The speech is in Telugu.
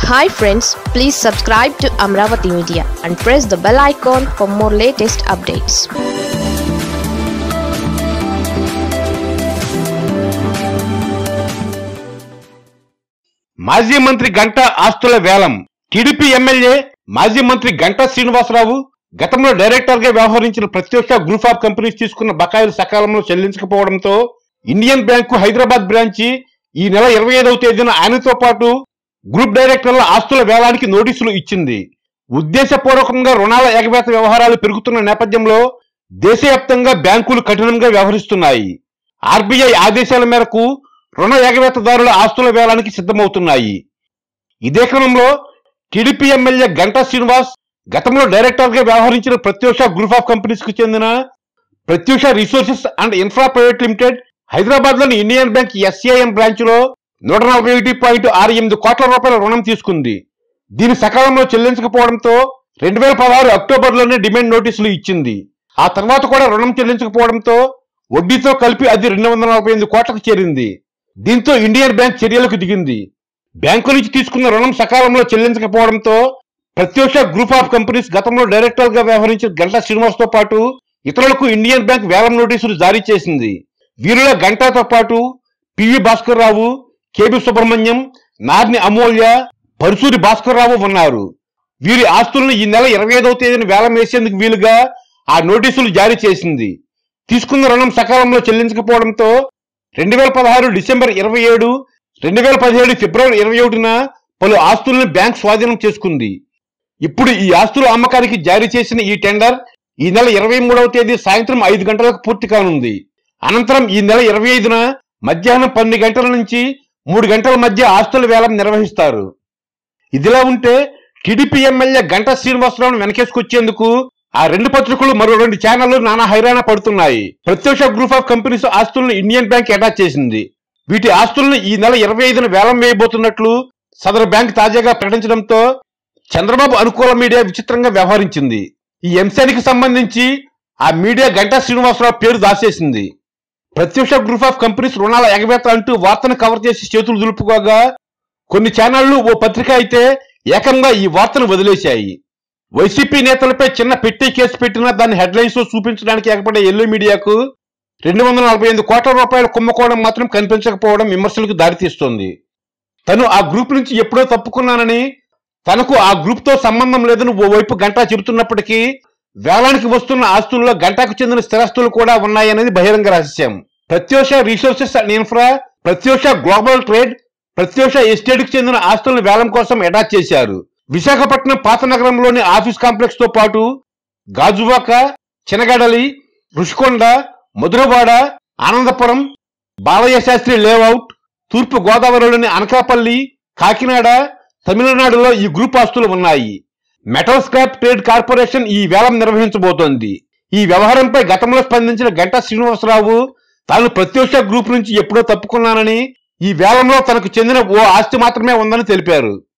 hi friends please subscribe to Amaravati media and press the bell icon for more latest updates మాజీ మంత్రి గంట ఆస్తుల వేలం టీడీపీ ఎమ్మెల్యే మాజీ మంత్రి గంటా శ్రీనివాసరావు గతంలో డైరెక్టర్ గా వ్యవహరించిన ప్రత్యక్ష గ్రూప్ ఆఫ్ కంపెనీస్ తీసుకున్న బకాయిలు సకాలంలో చెల్లించకపోవడంతో ఇండియన్ బ్యాంకు హైదరాబాద్ బ్రాంచి ఈ నెల ఇరవై ఐదవ తేదీన ఆయనతో పాటు గ్రూప్ డైరెక్టర్ల ఆస్తుల వేలానికి నోటీసులు ఇచ్చింది ఉద్దేశపూర్వకంగా రుణాల ఎగవేత వ్యవహారాలు పెరుగుతున్న నేపథ్యంలో దేశవ్యాప్తంగా బ్యాంకులు కఠినంగా వ్యవహరిస్తున్నాయి ఆర్బీఐ ఆదేశాల మేరకు రుణ ఎగవేతదారుల ఆస్తుల వేలానికి సిద్ధమవుతున్నాయి ఇదే క్రమంలో టీడీపీ ఎమ్మెల్యే గంటా శ్రీనివాస్ గతంలో డైరెక్టర్ గా వ్యవహరించిన ప్రత్యూష గ్రూప్ ఆఫ్ కంపెనీస్ కు చెందిన Pratyusha resources and infra private limited Hyderabad లోని ఇండియన్ బ్యాంక్ ఎస్ఐఎం బ్రాంచ్ లో నూట నలభై ఒకటి పాయింట్ ఆరు ఎనిమిది కోట్ల రూపాయల రుణం తీసుకుంది దీని సకాలంలో చెల్లించకపోవడంతో రెండు వేల పదహారు అక్టోబర్ లోనే డిమాండ్ నోటీసులు ఇచ్చింది ఆ తర్వాత కూడా రుణం చెల్లించకపోవడంతో వడ్డీతో కలిపి అది రెండు వందల నలభై ఎనిమిది కోట్లకు చేరింది దీంతో ఇండియన్ బ్యాంక్ చర్యలకు దిగింది బ్యాంకు నుంచి తీసుకున్న రుణం సకాలంలో చెల్లించకపోవడంతో ప్రత్యూష గ్రూప్ ఆఫ్ కంపెనీస్ గతంలో డైరెక్టర్ గా వ్యవహరించిన గంటా శ్రీనివాస్ తో పాటు ఇతరులకు ఇండియన్ బ్యాంక్ వేలం నోటీసులు జారీ చేసింది వీరిలో గంటాతో పాటు పివి భాస్కర్ రావు కేబి సుబ్రహ్మణ్యం నార్ని అమూల్య పరుసూరి భాస్కర్ రావు ఉన్నారు వీరి ఆస్తులను ఈ నెల ఇరవై ఐదవ తేదీన వేలం వేసేందుకు వీలుగా ఆ నోటీసులు జారీ చేసింది తీసుకున్న రుణం సకాలంలో చెల్లించకపోవడంతో రెండు వేల పదహారు డిసెంబర్ ఇరవై ఏడు రెండు వేల పదిహేడు ఫిబ్రవరి ఇరవై ఒకటిన పలు ఆస్తులను బ్యాంక్ స్వాధీనం చేసుకుంది ఇప్పుడు ఈ ఆస్తుల అమ్మకానికి జారీ చేసిన ఈ టెండర్ ఈ నెల ఇరవై మూడవ తేదీ సాయంత్రం ఐదు గంటలకు పూర్తి కానుంది అనంతరం ఈ నెల ఇరవై ఐదున మధ్యాహ్నం పన్నెండు గంటల నుంచి మూడు గంటల మధ్య ఆస్తుల వేలం నిర్వహిస్తారు ఇదిలా ఉంటే టీడీపీ ఎమ్మెల్యే గంటా శ్రీనివాసరావును వెనకేసుకొచ్చేందుకు ఆ రెండు పత్రికలు మరో రెండు ఛానళ్లు నానా హైరాణ పడుతున్నాయి ప్రత్యక్ష గ్రూప్ ఆఫ్ కంపెనీస్ ఆస్తులను ఇండియన్ బ్యాంక్ అటాచ్ చేసింది వీటి ఆస్తులను ఈ నెల ఇరవై ఐదున వేలం వేయబోతున్నట్లు సదరు బ్యాంక్ తాజాగా ప్రకటించడంతో చంద్రబాబు అనుకూల మీడియా విచిత్రంగా వ్యవహరించింది ఈ అంశానికి సంబంధించి ఆ మీడియా గంటా శ్రీనివాసరావు పేరు దాచేసింది ప్రత్యక్ష గ్రూప్ ఆఫ్ కంపెనీస్ రుణాల ఎగవేత అంటూ వార్తను కవర్ చేసి చేతులు దులుపుకోగా కొన్ని ఛానళ్లు ఓ పత్రిక అయితే ఏకంగా ఈ వార్తను వదిలేశాయి వైసీపీ నేతలపై చిన్న పెట్టి కేసు పెట్టినా దాన్ని హెడ్లైన్స్ లో చూపించడానికి ఏర్పడే ఎల్లో మీడియాకు రెండు వందల నలభై ఎనిమిది కోట్ల రూపాయల కుంభకోణం మాత్రం కనిపించకపోవడం విమర్శలకు దారితీస్తోంది తను ఆ గ్రూప్ నుంచి ఎప్పుడో తప్పుకున్నానని తనకు ఆ గ్రూప్ తో సంబంధం లేదని ఓవైపు గంటా చెబుతున్నప్పటికీ వేలానికి వస్తున్న ఆస్తుల్లో గంటాకు చెందిన స్థిరాస్తులు కూడా ఉన్నాయనేది బహిరంగ రహస్యం Pratyusha resources and infra Pratyusha global trade Pratyusha estate కు చెందిన ఆస్తులను వేలం కోసం అటాచ్ చేశారు విశాఖపట్నం పాత నగరంలోని ఆఫీస్ కాంప్లెక్స్ తో పాటు గాజువాక చినగడలి రుషికొండ మధురవాడ ఆనందపురం బాలయ్య శాస్త్రి లేఅవుట్ తూర్పు గోదావరిలోని అనకాపల్లి కాకినాడ తమిళనాడులో ఈ గ్రూప్ ఆస్తులు ఉన్నాయి మెటల్ స్క్రాప్ ట్రేడ్ కార్పొరేషన్ ఈ వేలం నిర్వహించబోతోంది ఈ వ్యవహారంపై గతంలో స్పందించిన గంటా శ్రీనివాసరావు తాను ప్రత్యక్ష గ్రూప్ నుంచి ఎప్పుడో తప్పుకున్నానని ఈ వేలంలో తనకు చెందిన ఓ ఆస్తి మాత్రమే ఉందని తెలిపారు